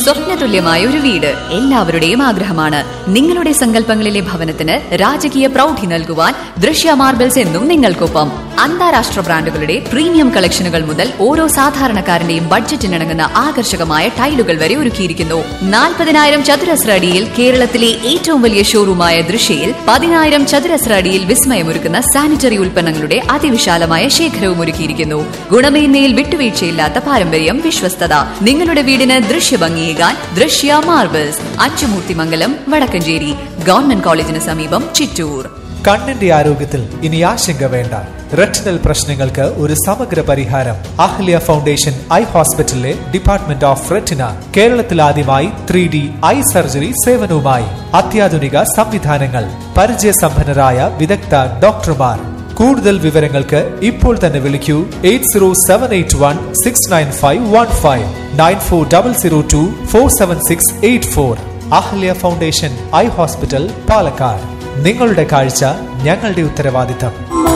സ്വപ്നതുല്യമായ ഒരു വീട് എല്ലാവരുടെയും ആഗ്രഹമാണ് നിങ്ങളുടെ സങ്കല്പങ്ങളിലെ ഭവനത്തിന് രാജകീയ പ്രൗഢി നൽകുവാൻ ദൃശ്യ മാർബിൾസ് എന്നും നിങ്ങൾക്കൊപ്പം അന്താരാഷ്ട്ര ബ്രാൻഡുകളുടെ പ്രീമിയം കളക്ഷനുകൾ മുതൽ ഓരോ സാധാരണക്കാരന്റെയും ബഡ്ജറ്റിനിണങ്ങുന്ന ആകർഷകമായ ടൈലുകൾ വരെ ഒരുക്കിയിരിക്കുന്നു നാൽപ്പതിനായിരം ചതുരശ്ര അടിയിൽ കേരളത്തിലെ ഏറ്റവും വലിയ ഷോറൂമായ ദൃശ്യയിൽ പതിനായിരം ചതുരശ്ര അടിയിൽ വിസ്മയമൊരുക്കുന്ന സാനിറ്ററി ഉൽപ്പന്നങ്ങളുടെ അതിവിശാലമായ ശേഖരവും ഒരുക്കിയിരിക്കുന്നു ഗുണമേന്മയിൽ വിട്ടുവീഴ്ചയില്ലാത്ത പാരമ്പര്യം വിശ്വസ്തത നിങ്ങളുടെ വീടിന് ദൃശ്യഭംഗിയേകാൻ ദൃശ്യ മാർബിൾസ് അച്ചുമൂർത്തിമംഗലം വടക്കഞ്ചേരി ഗവൺമെന്റ് കോളേജിന് സമീപം ചിറ്റൂർ കണ്ണിന്റെ ആരോഗ്യത്തിൽ ഇനി ആശങ്ക വേണ്ട റെറ്റിനൽ പ്രശ്നങ്ങൾക്ക് ഒരു സമഗ്ര പരിഹാരം അഹ്ല്യ ഫൗണ്ടേഷൻ ഐ ഹോസ്പിറ്റലിലെ ഡിപ്പാർട്ട്മെന്റ് ഓഫ് റെറ്റിന കേരളത്തിൽ ആദ്യമായി ത്രീ ഡി ഐ സർജറി സേവനവുമായി അത്യാധുനിക സംവിധാനങ്ങൾ പരിചയസമ്പന്നരായ വിദഗ്ധ ഡോക്ടർമാർ കൂടുതൽ വിവരങ്ങൾക്ക് ഇപ്പോൾ തന്നെ വിളിക്കൂ eight zero seven eight one six nine five one five nine four double zero two four seven six eight four Ahalya foundation eye hospital Palakkad നിങ്ങളുടെ കാഴ്ച ഞങ്ങളുടെ ഉത്തരവാദിത്തം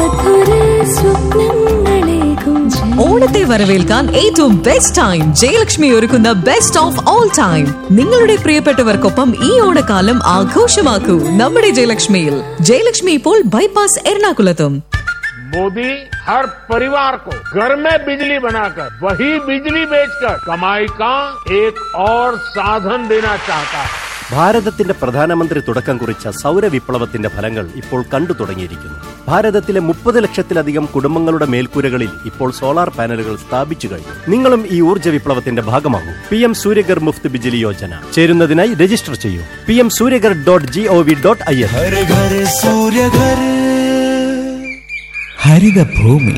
ഓണത്തെ വരവേൽക്കാൻ ഏറ്റവും ബെസ്റ്റ് ടൈം ജയലക്ഷ്മി ഒരുക്കുന്ന ബെസ്റ്റ് ഓഫ് ഓൾ ടൈം നിങ്ങളുടെ പ്രിയപ്പെട്ടവർക്കൊപ്പം ഈ ഓണക്കാലം ആഘോഷമാക്കൂ നമ്മുടെ ജയലക്ഷ്മിയിൽ ജയലക്ഷ്മി ഇപ്പോൾ ബൈപ്പാസ് എറണാകുളത്തും मोदी हर परिवार को घर में बिजली बनाकर वही बिजली बेचकर कमाई का एक और साधन देना चाहता है ഭാരതത്തിന്റെ പ്രധാനമന്ത്രി തുടക്കം കുറിച്ച സൗരവിപ്ലവത്തിന്റെ ഫലങ്ങൾ ഇപ്പോൾ കണ്ടു തുടങ്ങിയിരിക്കുന്നു ഭാരതത്തിലെ മുപ്പത് ലക്ഷത്തിലധികം കുടുംബങ്ങളുടെ മേൽക്കൂരകളിൽ ഇപ്പോൾ സോളാർ പാനലുകൾ സ്ഥാപിച്ചു കഴിഞ്ഞു നിങ്ങളും ഈ ഊർജ്ജ വിപ്ലവത്തിന്റെ ഭാഗമാകൂ പി എം സൂര്യഗർ മുഫ്ത് ബിജിലി യോജന ചേരുന്നതിനായി രജിസ്റ്റർ ചെയ്യൂ P M Surya Ghar dot G O V dot I N ഹരിതഭൂമി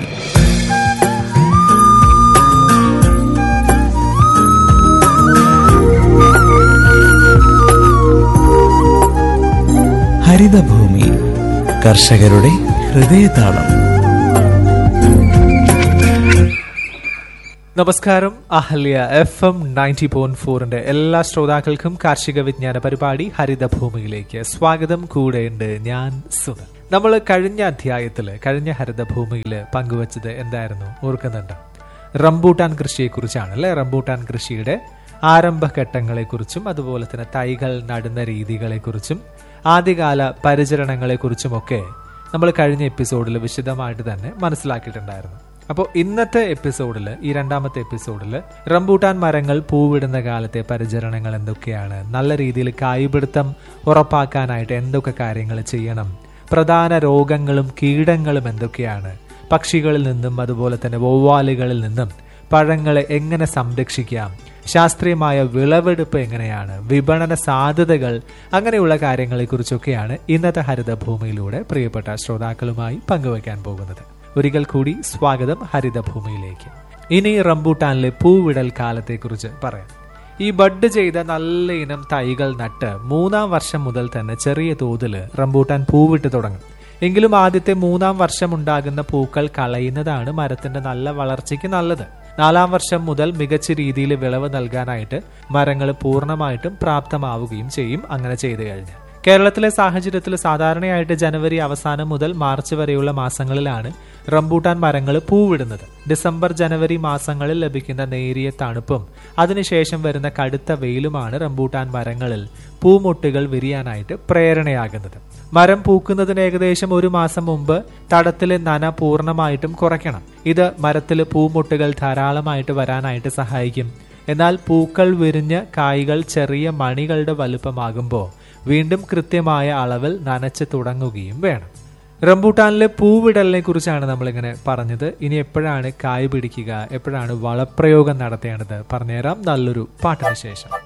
ഹരിതഭൂമി കർഷകരുടെ ഹൃദയതാളം നമസ്കാരം Ahalya F M ninety point ഫോറിന്റെ എല്ലാ ശ്രോതാക്കൾക്കും കാർഷിക വിജ്ഞാന പരിപാടി ഹരിതഭൂമിയിലേക്ക് സ്വാഗതം കൂടെയുണ്ട് ഞാൻ സുധൻ നമ്മൾ കഴിഞ്ഞ അധ്യായത്തില് കഴിഞ്ഞ ഹരിതഭൂമിയിൽ പങ്കുവച്ചത് എന്തായിരുന്നു ഓർക്കുന്നുണ്ടോ റംബൂട്ടാൻ കൃഷിയെക്കുറിച്ചാണ് അല്ലെ റംബൂട്ടാൻ കൃഷിയുടെ ആരംഭഘട്ടങ്ങളെക്കുറിച്ചും അതുപോലെ തന്നെ തൈകൾ നടുന്ന രീതികളെക്കുറിച്ചും ആദ്യകാല പരിചരണങ്ങളെക്കുറിച്ചുമൊക്കെ നമ്മൾ കഴിഞ്ഞ എപ്പിസോഡിൽ വിശദമായിട്ട് തന്നെ മനസ്സിലാക്കിയിട്ടുണ്ടായിരുന്നു അപ്പോൾ ഇന്നത്തെ എപ്പിസോഡിൽ ഈ രണ്ടാമത്തെ എപ്പിസോഡിൽ റംബൂട്ടാൻ മരങ്ങൾ പൂവിടുന്ന കാലത്തെ പരിചരണങ്ങൾ എന്തൊക്കെയാണ് നല്ല രീതിയിൽ കായ്പിടുത്തം ഉറപ്പാക്കാനായിട്ട് എന്തൊക്കെ കാര്യങ്ങൾ ചെയ്യണം പ്രധാന രോഗങ്ങളും കീടങ്ങളും എന്തൊക്കെയാണ് പക്ഷികളിൽ നിന്നും അതുപോലെ തന്നെ വവ്വാലുകളിൽ നിന്നും പഴങ്ങളെ എങ്ങനെ സംരക്ഷിക്കാം ശാസ്ത്രീയമായ വിളവെടുപ്പ് എങ്ങനെയാണ് വിപണന സാധ്യതകൾ അങ്ങനെയുള്ള കാര്യങ്ങളെക്കുറിച്ചൊക്കെയാണ് ഇന്നത്തെ ഹരിതഭൂമിയിലൂടെ പ്രിയപ്പെട്ട ശ്രോതാക്കളുമായി പങ്കുവയ്ക്കാൻ പോകുന്നത് ഒരിക്കൽ കൂടി സ്വാഗതം ഹരിതഭൂമിയിലേക്ക് ഇനി റംബൂട്ടാനിലെ പൂവിടൽ കാലത്തെക്കുറിച്ച് പറയാം ഈ ബഡ് ചെയ്ത നല്ല ഇനം തൈകൾ നട്ട് മൂന്നാം വർഷം മുതൽ തന്നെ ചെറിയ തോതിൽ റംബൂട്ടാൻ പൂവിട്ട് തുടങ്ങും എങ്കിലും ആദ്യത്തെ മൂന്നാം വർഷം ഉണ്ടാകുന്ന പൂക്കൾ കളയുന്നതാണ് മരത്തിന്റെ നല്ല വളർച്ചയ്ക്ക് നല്ലത് നാലാം വർഷം മുതൽ മികച്ച രീതിയിൽ വിളവ് നൽകാനായിട്ട് മരങ്ങൾ പൂർണ്ണമായിട്ടും പ്രാപ്തമാവുകയും ചെയ്യും അങ്ങനെ ചെയ്തു കഴിഞ്ഞാൽ കേരളത്തിലെ സാഹചര്യത്തിൽ സാധാരണയായിട്ട് ജനുവരി അവസാനം മുതൽ മാർച്ച് വരെയുള്ള മാസങ്ങളിലാണ് റംബൂട്ടാൻ മരങ്ങൾ പൂവിടുന്നത് ഡിസംബർ ജനുവരി മാസങ്ങളിൽ ലഭിക്കുന്ന നേരിയ തണുപ്പും അതിനുശേഷം വരുന്ന കടുത്ത വെയിലുമാണ് റംബൂട്ടാൻ മരങ്ങളിൽ പൂമൊട്ടുകൾ വിരിയാനായിട്ട് പ്രേരണയാകുന്നത് മരം പൂക്കുന്നതിന് ഏകദേശം ഒരു മാസം മുമ്പ് തടത്തിലെ നന പൂർണ്ണമായിട്ടും കുറയ്ക്കണം ഇത് മരത്തിൽ പൂമൊട്ടുകൾ ധാരാളമായിട്ട് വരാനായിട്ട് സഹായിക്കും എന്നാൽ പൂക്കൾ വിരിഞ്ഞ് കായ്കൾ ചെറിയ മണികളുടെ വലുപ്പമാകുമ്പോൾ വീണ്ടും കൃത്യമായ അളവിൽ നനച്ച് തുടങ്ങുകയും വേണം റംബൂട്ടാനിലെ പൂവിടലിനെ കുറിച്ചാണ് നമ്മളിങ്ങനെ പറഞ്ഞത് ഇനി എപ്പോഴാണ് കായ് പിടിക്കുക എപ്പോഴാണ് വളപ്രയോഗം നടത്തേണ്ടത് പറഞ്ഞുതരാം നല്ലൊരു പാട്ടിന് ശേഷം